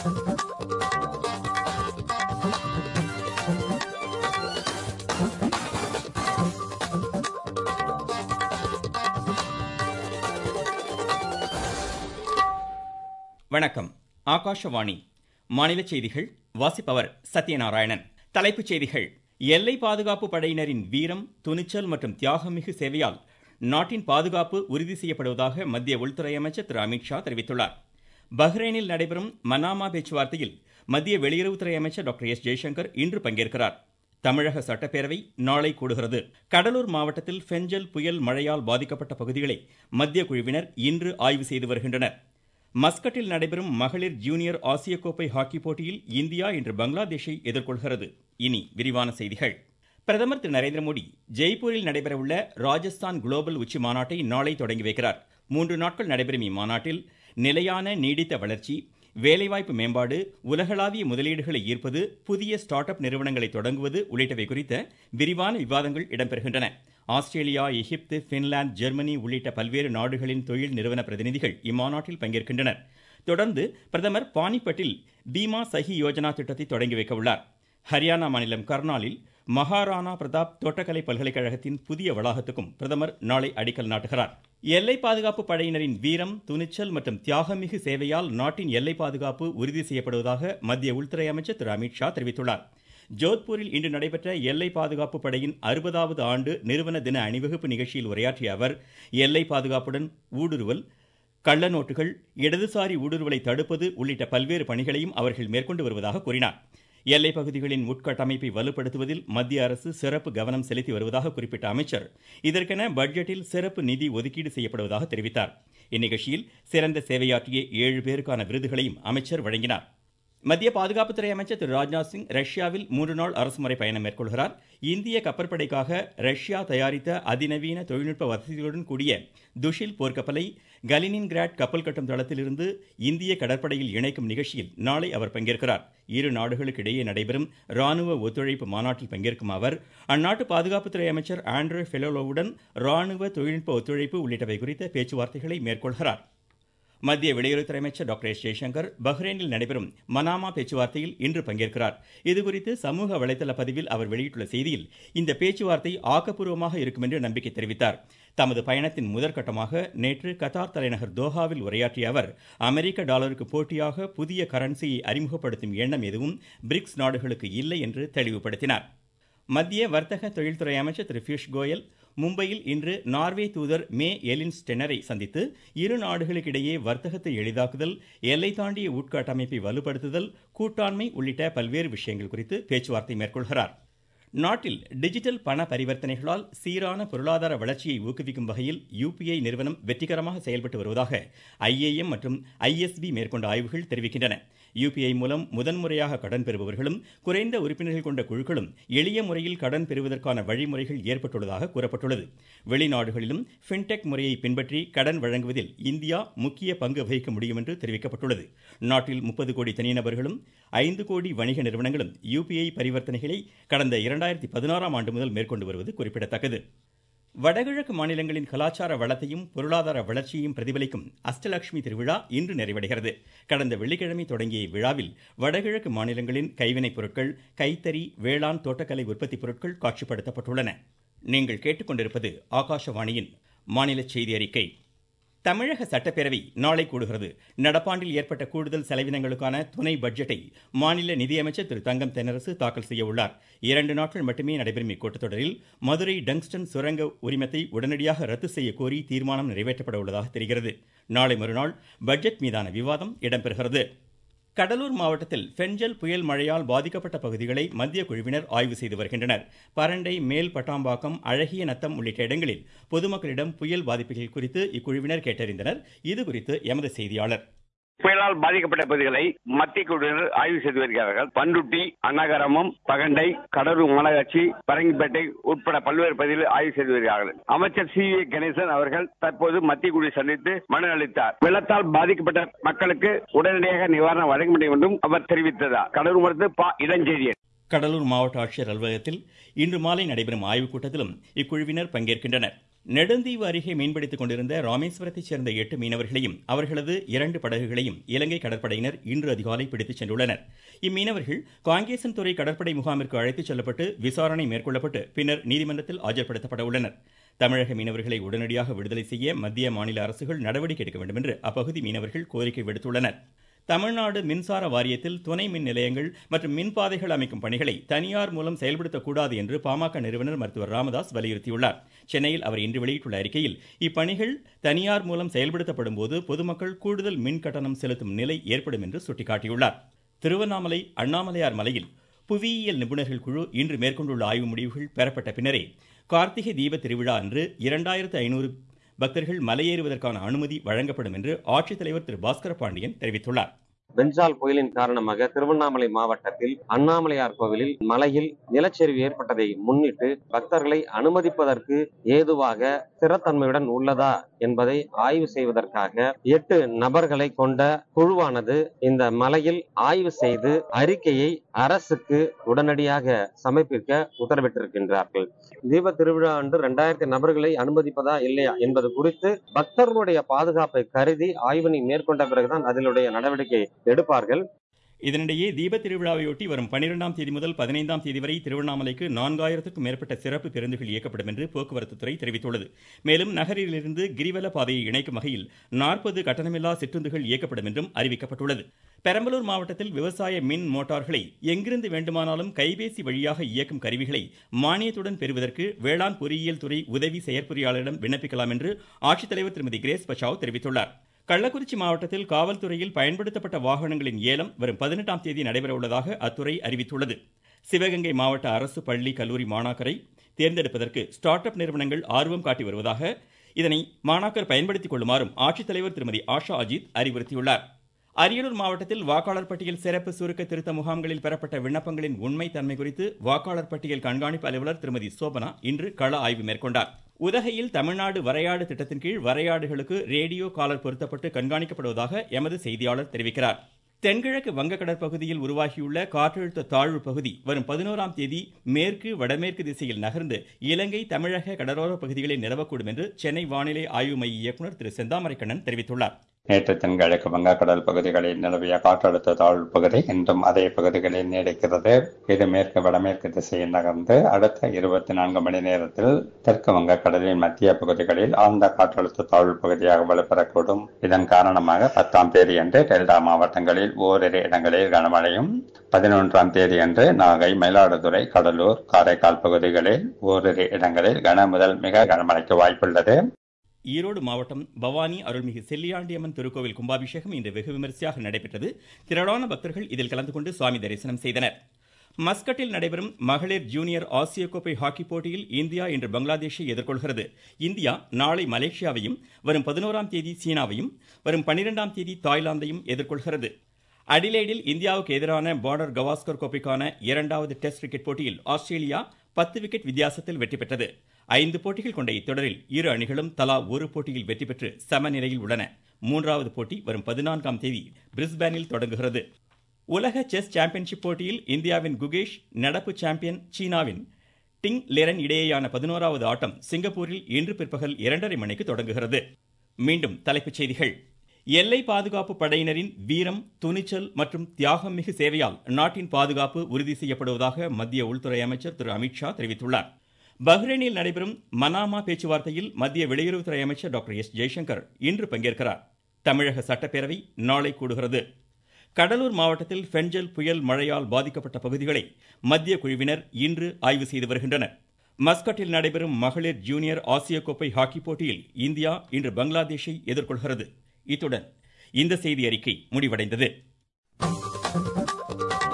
வணக்கம் ஆகாஷவாணி மாநில செய்திகள் வாசிப்பவர் சத்யநாராயணன் தலைப்புச் செய்திகள் எல்லை பாதுகாப்பு படையினரின் வீரம் துணிச்சல் மற்றும் தியாகமிகு சேவையால் நாட்டின் பாதுகாப்பு உறுதி செய்யப்படுவதாக மத்திய உள்துறை அமைச்சர் திரு அமித்ஷா தெரிவித்துள்ளார் பஹ்ரைனில் நடைபெறும் மனாமா பேச்சுவார்த்தையில் மத்திய வெளியுறவுத்துறை அமைச்சர் டாக்டர் எஸ் ஜெய்சங்கர் இன்று பங்கேற்கிறார் தமிழக சட்டப்பேரவை நாளை கூடுகிறது கடலூர் மாவட்டத்தில் ஃபெஞ்சல் புயல் மழையால் பாதிக்கப்பட்ட பகுதிகளை மத்திய குழுவினர் இன்று ஆய்வு செய்து வருகின்றனர் மஸ்கட்டில் நடைபெறும் மகளிர் ஜூனியர் ஆசிய கோப்பை ஹாக்கி போட்டியில் இந்தியா இன்று பங்களாதேஷை எதிர்கொள்கிறது இனி விரிவான செய்திகள் பிரதமர் திரு நரேந்திர மோடி ஜெய்ப்பூரில் நடைபெறவுள்ள ராஜஸ்தான் குளோபல் உச்சி மாநாட்டை நாளை தொடங்கி வைக்கிறார் மூன்று நாட்கள் நடைபெறும் இம்மாநாட்டில் நிலையான நீடித்த வளர்ச்சி வேலைவாய்ப்பு மேம்பாடு உலகளாவிய முதலீடுகளை ஈர்ப்பது புதிய ஸ்டார்ட் அப் நிறுவனங்களை தொடங்குவது உள்ளிட்டவை குறித்த விரிவான விவாதங்கள் இடம்பெறுகின்றன ஆஸ்திரேலியா எகிப்து பின்லாந்து ஜெர்மனி உள்ளிட்ட பல்வேறு நாடுகளின் தொழில் நிறுவன பிரதிநிதிகள் இம்மாநாட்டில் பங்கேற்கின்றனர் தொடர்ந்து பிரதமர் பானிபட்டில் பீமா சஹி யோஜனா திட்டத்தை தொடங்கி வைக்க உள்ளார் ஹரியானா மாநிலம் கர்னாலில் மகாராணா பிரதாப் தோட்டக்கலை பல்கலைக்கழகத்தின் புதிய வளாகத்துக்கும் பிரதமர் நாளை அடிக்கல் நாட்டுகிறார் எல்லை பாதுகாப்பு படையினரின் வீரம் துணிச்சல் மற்றும் தியாகமிகு சேவையால் நாட்டின் எல்லை பாதுகாப்பு உறுதி செய்யப்படுவதாக மத்திய உள்துறை அமைச்சர் திரு அமித்ஷா தெரிவித்துள்ளார் ஜோத்பூரில் இன்று நடைபெற்ற எல்லை பாதுகாப்பு படையின் அறுபதாவது ஆண்டு நிறுவன தின அணிவகுப்பு நிகழ்ச்சியில் உரையாற்றிய அவர் எல்லை பாதுகாப்புடன் ஊடுருவல் கள்ள நோட்டுகள் இடதுசாரி ஊடுருவலை தடுப்பது உள்ளிட்ட பல்வேறு பணிகளையும் அவர்கள் மேற்கொண்டு வருவதாக கூறினார் எல்லைப் பகுதிகளின் உட்கட்டமைப்பை வலுப்படுத்துவதில் மத்திய அரசு சிறப்பு கவனம் செலுத்தி வருவதாக குறிப்பிட்ட அமைச்சர் இதற்கென பட்ஜெட்டில் சிறப்பு நிதி ஒதுக்கீடு செய்யப்படுவதாக தெரிவித்தார் இந்நிகழ்ச்சியில் சிறந்த சேவையாற்றிய ஏழு பேருக்கான விருதுகளையும் அமைச்சர் வழங்கினார் மத்திய பாதுகாப்புத்துறை அமைச்சர் திரு ராஜ்நாத் சிங் ரஷ்யாவில் மூன்று நாள் அரசுமுறை பயணம் மேற்கொள்கிறார் இந்திய கப்பற்படைக்காக ரஷ்யா தயாரித்த அதிநவீன தொழில்நுட்ப வசதிகளுடன் கூடிய துஷில் போர்க்கப்பலை கலினின்கிராட் கப்பல் கட்டும் தளத்திலிருந்து இந்திய கடற்படையில் இணைக்கும் நிகழ்ச்சியில் நாளை அவர் பங்கேற்கிறார் இரு நாடுகளுக்கு இடையே நடைபெறும் ராணுவ ஒத்துழைப்பு மாநாட்டில் பங்கேற்கும் அவர் அந்நாட்டு பாதுகாப்புத்துறை அமைச்சர் ஆண்ட்ரே ஃபெலோலோவுடன் ராணுவ தொழில்நுட்ப ஒத்துழைப்பு உள்ளிட்டவை குறித்த பேச்சுவார்த்தைகளை மேற்கொள்கிறார் மத்திய வெளியுறவுத்துறை அமைச்சர் டாக்டர் எஸ் ஜெய்சங்கர் பஹ்ரைனில் நடைபெறும் மனாமா பேச்சுவார்த்தையில் இன்று பங்கேற்கிறார் இதுகுறித்து சமூக வலைதள பதிவில் அவர் வெளியிட்டுள்ள செய்தியில் இந்த பேச்சுவார்த்தை ஆக்கப்பூர்வமாக இருக்கும் என்று நம்பிக்கை தெரிவித்தார் தமது பயணத்தின் முதற்கட்டமாக நேற்று கத்தார் தலைநகர் தோஹாவில் உரையாற்றிய அவர் அமெரிக்க டாலருக்கு போட்டியாக புதிய கரன்சியை அறிமுகப்படுத்தும் எண்ணம் எதுவும் பிரிக்ஸ் நாடுகளுக்கு இல்லை என்று தெளிவுபடுத்தினார் மத்திய வர்த்தக தொழில்துறை அமைச்சர் திரு பியூஷ் கோயல் மும்பையில் இன்று நார்வே தூதர் மே எலின் ஸ்டெனரை சந்தித்து இரு நாடுகளுக்கிடையே வர்த்தகத்தை எளிதாக்குதல் எல்லை தாண்டிய உட்கட்டமைப்பை வலுப்படுத்துதல் கூட்டாண்மை உள்ளிட்ட பல்வேறு விஷயங்கள் குறித்து பேச்சுவார்த்தை மேற்கொள்கிறார் நாட்டில் டிஜிட்டல் பண பரிவர்த்தனைகளால் சீரான பொருளாதார வளர்ச்சியை ஊக்குவிக்கும் வகையில் யுபிஐ நிறுவனம் வெற்றிகரமாக செயல்பட்டு வருவதாக ஐஏஎம் மற்றும் ஐஎஸ்பி மேற்கொண்ட ஆய்வுகள் தெரிவிக்கின்றன யுபிஐ மூலம் முதன்முறையாக கடன் பெறுபவர்களும் குறைந்த உறுப்பினர்கள் கொண்ட குழுக்களும் எளிய முறையில் கடன் பெறுவதற்கான வழிமுறைகள் ஏற்பட்டுள்ளதாக கூறப்பட்டுள்ளது வெளிநாடுகளிலும் ஃபின்டெக் முறையை பின்பற்றி கடன் வழங்குவதில் இந்தியா முக்கிய பங்கு வகிக்க முடியும் என்று தெரிவிக்கப்பட்டுள்ளது நாட்டில் முப்பது கோடி தனிநபர்களும் ஐந்து கோடி வணிக நிறுவனங்களும் யுபிஐ பரிவர்த்தனைகளை கடந்த இரண்டாயிரத்தி பதினாறாம் ஆண்டு முதல் மேற்கொண்டு வருவது குறிப்பிடத்தக்கது வடகிழக்கு மாநிலங்களின் கலாச்சார வளத்தையும் பொருளாதார வளர்ச்சியையும் பிரதிபலிக்கும் அஷ்டலட்சுமி திருவிழா இன்று நிறைவடைகிறது கடந்த வெள்ளிக்கிழமை தொடங்கிய இவ்விழாவில் வடகிழக்கு மாநிலங்களின் கைவினைப் பொருட்கள் கைத்தறி வேளாண் தோட்டக்கலை உற்பத்தி பொருட்கள் காட்சிப்படுத்தப்பட்டுள்ளன நீங்கள் கேட்டுக்கொண்டிருப்பது ஆகாஷவாணியின் மாநில செய்தி அறிக்கை தமிழக சட்டப்பேரவை நாளை கூடுகிறது நடப்பாண்டில் ஏற்பட்ட கூடுதல் செலவினங்களுக்கான துணை பட்ஜெட்டை மாநில நிதியமைச்சர் திரு தங்கம் தென்னரசு தாக்கல் செய்ய உள்ளார் இரண்டு நாட்கள் மட்டுமே நடைபெறும் இக்கூட்டத்தொடரில் மதுரை டங்ஸ்டன் சுரங்க உரிமத்தை உடனடியாக ரத்து செய்ய கோரி தீர்மானம் நிறைவேற்றப்பட உள்ளதாக தெரிகிறது நாளை மறுநாள் பட்ஜெட் மீதான விவாதம் இடம்பெறுகிறது கடலூர் மாவட்டத்தில் ஃபெஞ்சல் புயல் மழையால் பாதிக்கப்பட்ட பகுதிகளை மத்திய குழுவினர் ஆய்வு செய்து வருகின்றனர் பரண்டை மேல் பட்டாம்பாக்கம் அழகிய நத்தம் உள்ளிட்ட இடங்களில் பொதுமக்களிடம் புயல் பாதிப்புகள் குறித்து இக்குழுவினர் கேட்டறிந்தனர் இது குறித்து எமது செய்தியாளர் புயலால் பாதிக்கப்பட்ட பகுதிகளை மத்திய குழுவினர் ஆய்வு செய்து வருகிறார்கள் பண்ருட்டி அன்னகரமும் பகண்டை கடலூர் மாநகராட்சி பரங்கிப்பேட்டை உட்பட பல்வேறு பகுதிகளில் ஆய்வு செய்து வருகிறார்கள் அமைச்சர் சி வி கணேசன் அவர்கள் தற்போது மத்திய குழுவை சந்தித்து மனு அளித்தார் வெள்ளத்தால் பாதிக்கப்பட்ட மக்களுக்கு உடனடியாக நிவாரணம் வழங்க முடியும் என்றும் அவர் தெரிவித்ததார் கடலூர் மாவட்டத்தில் பா இளஞ்செழியன் கடலூர் மாவட்ட ஆட்சியர் அலுவலகத்தில் இன்று மாலை நடைபெறும் ஆய்வுக் கூட்டத்திலும் இக்குழுவினர் பங்கேற்கின்றனர் நெடுந்தீவு அருகே மீன்பிடித்துக் கொண்டிருந்த ராமேஸ்வரத்தைச் சேர்ந்த எட்டு மீனவர்களையும் அவர்களது இரண்டு படகுகளையும் இலங்கை கடற்படையினர் இன்று அதிகாலை பிடித்துச் சென்றுள்ளனர் இம்மீனவர்கள் காங்கேசன்துறை கடற்படை முகாமிற்கு அழைத்துச் செல்லப்பட்டு விசாரணை மேற்கொள்ளப்பட்டு பின்னர் நீதிமன்றத்தில் ஆஜர்படுத்தப்பட உள்ளனர் தமிழக மீனவர்களை உடனடியாக விடுதலை செய்ய மத்திய மாநில அரசுகள் நடவடிக்கை எடுக்க வேண்டும் என்று அப்பகுதி மீனவர்கள் கோரிக்கை விடுத்துள்ளனர் தமிழ்நாடு மின்சார வாரியத்தில் துணை மின் நிலையங்கள் மற்றும் மின்பாதைகள் அமைக்கும் பணிகளை தனியார் மூலம் செயல்படுத்தக்கூடாது என்று பாமக நிறுவனர் மருத்துவர் ராமதாஸ் வலியுறுத்தியுள்ளார் சென்னையில் அவர் இன்று வெளியிட்டுள்ள அறிக்கையில் இப்பணிகள் தனியார் மூலம் செயல்படுத்தப்படும் போது பொதுமக்கள் கூடுதல் மின் கட்டணம் செலுத்தும் நிலை ஏற்படும் என்று சுட்டிக்காட்டியுள்ளார் திருவண்ணாமலை அண்ணாமலையார் மலையில் புவியியல் நிபுணர்கள் குழு இன்று மேற்கொண்டுள்ள ஆய்வு முடிவுகள் பெறப்பட்ட பின்னரே கார்த்திகை தீப திருவிழா அன்று இரண்டாயிரத்து ஐநூறு பக்தர்கள் மலையேறுவதற்கான அனுமதி வழங்கப்படும் என்று ஆட்சித்தலைவர் திரு பாஸ்கர பாண்டியன் தெரிவித்துள்ளார் பென்சால் புயலின் காரணமாக திருவண்ணாமலை மாவட்டத்தில் அண்ணாமலையார் கோவிலில் மலையில் நிலச்சரிவு ஏற்பட்டதை முன்னிட்டு பக்தர்களை அனுமதிப்பதற்கு ஏதுவாக ஸ்திரத்தன்மையுடன் உள்ளதா என்பதை ஆய்வு செய்வதற்காக எட்டு நபர்களை கொண்ட குழுவானது இந்த மலையில் ஆய்வு செய்து அறிக்கையை அரசுக்கு உடனடியாக சமர்ப்பிக்க உத்தரவிட்டிருக்கின்றார்கள் தீப திருவிழா அன்று இரண்டாயிரத்தி நபர்களை அனுமதிப்பதா இல்லையா என்பது குறித்து பக்தர்களுடைய பாதுகாப்பை கருதி ஆய்வினை மேற்கொண்ட பிறகுதான் அதிலுடைய நடவடிக்கை எடுப்பார்கள் இதனிடையே தீப திருவிழாவையொட்டி வரும் பனிரெண்டாம் தேதி முதல் பதினைந்தாம் தேதி வரை திருவண்ணாமலைக்கு நான்காயிரத்துக்கும் மேற்பட்ட சிறப்பு பேருந்துகள் இயக்கப்படும் என்று போக்குவரத்து துறை தெரிவித்துள்ளது மேலும் நகரிலிருந்து கிரிவல பாதையை இணைக்கும் வகையில் நாற்பது கட்டணமில்லா சிற்றுந்துகள் இயக்கப்படும் என்றும் அறிவிக்கப்பட்டுள்ளது பெரம்பலூர் மாவட்டத்தில் விவசாய மின் மோட்டார்களை எங்கிருந்து வேண்டுமானாலும் கைபேசி வழியாக இயக்கும் கருவிகளை மானியத்துடன் பெறுவதற்கு வேளாண் பொறியியல் துறை உதவி செயற்பொறியாளரிடம் விண்ணப்பிக்கலாம் என்று ஆட்சித்தலைவர் திருமதி கிரேஸ் பச்சாவ் தெரிவித்துள்ளார் கள்ளக்குறிச்சி மாவட்டத்தில் காவல்துறையில் பயன்படுத்தப்பட்ட வாகனங்களின் ஏலம் வரும் பதினெட்டாம் தேதி நடைபெற உள்ளதாக அத்துறை அறிவித்துள்ளது சிவகங்கை மாவட்ட அரசு பள்ளி கல்லூரி மாணாக்கரை தேர்ந்தெடுப்பதற்கு ஸ்டார்ட் அப் நிறுவனங்கள் ஆர்வம் காட்டி வருவதாக இதனை மாணாக்கர் பயன்படுத்திக் கொள்ளுமாறும் ஆட்சித்தலைவர் திருமதி ஆஷா அஜித் அறிவுறுத்தியுள்ளார் அரியலூர் மாவட்டத்தில் வாக்காளர் பட்டியல் சிறப்பு சுருக்க திருத்த முகாம்களில் பெறப்பட்ட விண்ணப்பங்களின் உண்மை தன்மை குறித்து வாக்காளர் பட்டியல் கண்காணிப்பு அலுவலர் திருமதி சோபனா இன்று கள ஆய்வு மேற்கொண்டார் உதகையில் தமிழ்நாடு வரையாடு திட்டத்தின் கீழ் வரையாடுகளுக்கு ரேடியோ காலர் பொருத்தப்பட்டு கண்காணிக்கப்படுவதாக எமது செய்தியாளர் தெரிவிக்கிறார் தென்கிழக்கு வங்கக்கடல் பகுதியில் உருவாகியுள்ள காற்றழுத்த தாழ்வு பகுதி வரும் பதினோராம் தேதி மேற்கு வடமேற்கு திசையில் நகர்ந்து இலங்கை தமிழக கடலோர பகுதிகளில் நிலவக்கூடும் என்று சென்னை வானிலை ஆய்வு மைய இயக்குநர் திரு செந்தாமரைக்கண்ணன் தெரிவித்துள்ளார் நேற்று தென்கிழக்கு வங்கக்கடல் பகுதிகளில் நிலவிய காற்றழுத்த தாழ்வு பகுதி இன்றும் அதே பகுதிகளில் நீடிக்கிறது இது மேற்கு வடமேற்கு திசையில் நகர்ந்து அடுத்த இருபத்தி நான்கு மணி நேரத்தில் தெற்கு வங்கக்கடலின் மத்திய பகுதிகளில் ஆழ்ந்த காற்றழுத்த தாழ்வு பகுதியாக வலுப்பெறக்கூடும் இதன் காரணமாக பத்தாம் தேதி அன்று டெல்டா மாவட்டங்களில் ஓரிரு இடங்களில் கனமழையும் பதினொன்றாம் தேதி அன்று நாகை மயிலாடுதுறை கடலூர் காரைக்கால் பகுதிகளில் ஓரிரு இடங்களில் கன முதல் மிக கனமழைக்கு வாய்ப்புள்ளது ஈரோடு மாவட்டம் பவானி அருள்மிகு செல்லியாண்டியம்மன் திருக்கோவில் கும்பாபிஷேகம் இன்று வெகு விமரிசையாக நடைபெற்றது திரளான பக்தர்கள் இதில் கலந்து கொண்டு சுவாமி தரிசனம் செய்தனர் மஸ்கட்டில் நடைபெறும் மகளிர் ஜூனியர் ஆசிய கோப்பை ஹாக்கி போட்டியில் இந்தியா இன்று பங்களாதேஷை எதிர்கொள்கிறது இந்தியா நாளை மலேசியாவையும் வரும் பதினோராம் தேதி சீனாவையும் வரும் பன்னிரெண்டாம் தேதி தாய்லாந்தையும் எதிர்கொள்கிறது அடிலேடில் இந்தியாவுக்கு எதிரான பார்டர் கவாஸ்கர் கோப்பைக்கான இரண்டாவது டெஸ்ட் கிரிக்கெட் போட்டியில் ஆஸ்திரேலியா பத்து விக்கெட் வித்தியாசத்தில் வெற்றி பெற்றது ஐந்து போட்டிகள் கொண்ட இத்தொடரில் இரு அணிகளும் தலா ஒரு போட்டியில் வெற்றி பெற்று சமநிலையில் உள்ளன மூன்றாவது போட்டி வரும் பதினான்காம் தேதி பிரிஸ்பேனில் தொடங்குகிறது உலக செஸ் சாம்பியன்ஷிப் போட்டியில் இந்தியாவின் குகேஷ் நடப்பு சாம்பியன் சீனாவின் டிங் லெரன் இடையேயான பதினோராவது ஆட்டம் சிங்கப்பூரில் இன்று பிற்பகல் இரண்டரை மணிக்கு தொடங்குகிறது மீண்டும் தலைப்புச் செய்திகள் எல்லை பாதுகாப்பு படையினரின் வீரம் துணிச்சல் மற்றும் தியாகம் மிகு சேவையால் நாட்டின் பாதுகாப்பு உறுதி செய்யப்படுவதாக மத்திய உள்துறை அமைச்சர் திரு அமித்ஷா தெரிவித்துள்ளார் பஹ்ரைனில் நடைபெறும் மனாமா பேச்சுவார்த்தையில் மத்திய வெளியுறவுத்துறை அமைச்சர் டாக்டர் எஸ் ஜெய்சங்கர் இன்று பங்கேற்கிறார் தமிழக சட்டப்பேரவை நாளை கூடுகிறது கடலூர் மாவட்டத்தில் ஃபெஞ்சல் புயல் மழையால் பாதிக்கப்பட்ட பகுதிகளை மத்திய குழுவினர் இன்று ஆய்வு செய்து வருகின்றனர் மஸ்கட்டில் நடைபெறும் மகளிர் ஜூனியர் ஆசிய கோப்பை ஹாக்கி போட்டியில் இந்தியா இன்று பங்களாதேஷை எதிர்கொள்கிறது இத்துடன் இந்த செய்தி அறிக்கை முடிவடைந்தது